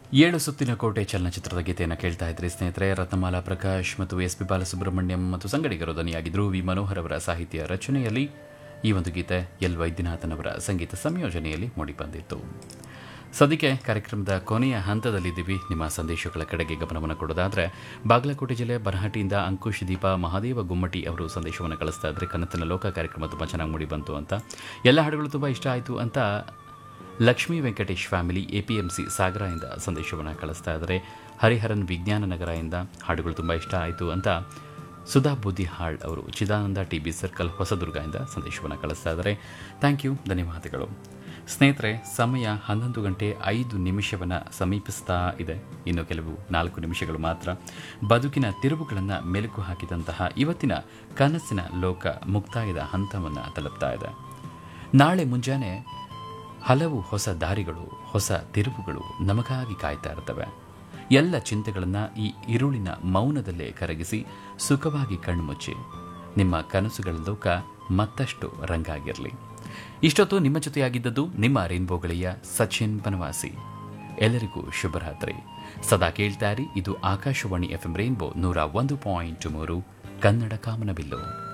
ಏಳು ಸುತ್ತಿನ ಕೋಟೆ ಚಲನಚಿತ್ರದ ಗೀತೆಯನ್ನು ಕೇಳ್ತಾ ಇದ್ರಿ ಸ್ನೇಹಿತರೆ ರತ್ನಮಾಲಾ ಪ್ರಕಾಶ್ ಮತ್ತು ಎಸ್ ಪಿ ಬಾಲಸುಬ್ರಹ್ಮಣ್ಯಂ ಮತ್ತು ಸಂಗಡಿಗರು ಧ್ವನಿಯಾಗಿದ್ದರು ವಿ ಮನೋಹರ್ ಅವರ ಸಾಹಿತ್ಯ ರಚನೆಯಲ್ಲಿ ಈ ಒಂದು ಗೀತೆ ಎಲ್ ವೈದ್ಯನಾಥನ್ ಅವರ ಸಂಗೀತ ಸಂಯೋಜನೆಯಲ್ಲಿ ಮೂಡಿಬಂದಿತ್ತು ಸದ್ಯಕ್ಕೆ ಕಾರ್ಯಕ್ರಮದ ಕೊನೆಯ ಹಂತದಲ್ಲಿದ್ದೀವಿ ನಿಮ್ಮ ಸಂದೇಶಗಳ ಕಡೆಗೆ ಗಮನವನ್ನು ಕೊಡೋದಾದ್ರೆ ಬಾಗಲಕೋಟೆ ಜಿಲ್ಲೆ ಬನಹಟ್ಟಿಯಿಂದ ಅಂಕುಶ್ ದೀಪ ಮಹಾದೇವ ಗುಮ್ಮಟಿ ಅವರು ಸಂದೇಶವನ್ನು ಕಳಿಸ್ತಾ ಇದ್ರೆ ಕನತನ ಲೋಕ ಕಾರ್ಯಕ್ರಮ ತುಂಬ ಚೆನ್ನಾಗಿ ಮೂಡಿ ಬಂತು ಅಂತ ಎಲ್ಲ ಹಾಡುಗಳು ತುಂಬ ಇಷ್ಟ ಆಯಿತು ಅಂತ ಲಕ್ಷ್ಮೀ ವೆಂಕಟೇಶ್ ಫ್ಯಾಮಿಲಿ ಎಪಿಎಂಸಿ ಸಾಗರದಿಂದ ಸಂದೇಶವನ್ನು ಕಳಿಸ್ತಾ ಇದ್ದಾರೆ ಹರಿಹರನ್ ವಿಜ್ಞಾನ ನಗರದಿಂದ ಹಾಡುಗಳು ತುಂಬ ಇಷ್ಟ ಆಯಿತು ಅಂತ ಸುಧಾ ಬುದ್ದಿಹಾಳ್ ಅವರು ಚಿದಾನಂದ ಟಿ ಬಿ ಸರ್ಕಲ್ ಹೊಸದುರ್ಗದಿಂದ ಸಂದೇಶವನ್ನು ಕಳಿಸ್ತಾ ಇದ್ದಾರೆ ಥ್ಯಾಂಕ್ ಯು ಧನ್ಯವಾದಗಳು ಸ್ನೇಹಿತರೆ ಸಮಯ ಹನ್ನೊಂದು ಗಂಟೆ ಐದು ನಿಮಿಷವನ್ನು ಸಮೀಪಿಸ್ತಾ ಇದೆ ಇನ್ನು ಕೆಲವು ನಾಲ್ಕು ನಿಮಿಷಗಳು ಮಾತ್ರ ಬದುಕಿನ ತಿರುವುಗಳನ್ನು ಮೆಲುಕು ಹಾಕಿದಂತಹ ಇವತ್ತಿನ ಕನಸಿನ ಲೋಕ ಮುಕ್ತಾಯದ ಹಂತವನ್ನು ತಲುಪ್ತಾ ಇದೆ ನಾಳೆ ಮುಂಜಾನೆ ಹಲವು ಹೊಸ ದಾರಿಗಳು ಹೊಸ ತಿರುವುಗಳು ನಮಗಾಗಿ ಕಾಯ್ತಾ ಇರ್ತವೆ ಎಲ್ಲ ಚಿಂತೆಗಳನ್ನು ಈ ಇರುಳಿನ ಮೌನದಲ್ಲೇ ಕರಗಿಸಿ ಸುಖವಾಗಿ ಕಣ್ಮುಚ್ಚಿ ನಿಮ್ಮ ಕನಸುಗಳ ಲೋಕ ಮತ್ತಷ್ಟು ರಂಗಾಗಿರಲಿ ಇಷ್ಟೊತ್ತು ನಿಮ್ಮ ಜೊತೆಯಾಗಿದ್ದದ್ದು ನಿಮ್ಮ ರೈನ್ಬೋಗಳಿಯ ಸಚಿನ್ ಬನವಾಸಿ ಎಲ್ಲರಿಗೂ ಶುಭರಾತ್ರಿ ಸದಾ ಕೇಳ್ತಾರಿ ಇದು ಆಕಾಶವಾಣಿ ಎಫ್ಎಂ ರೈನ್ಬೋ ನೂರ ಒಂದು ಪಾಯಿಂಟ್ ಮೂರು ಕನ್ನಡ ಕಾಮನಬಿಲ್ಲು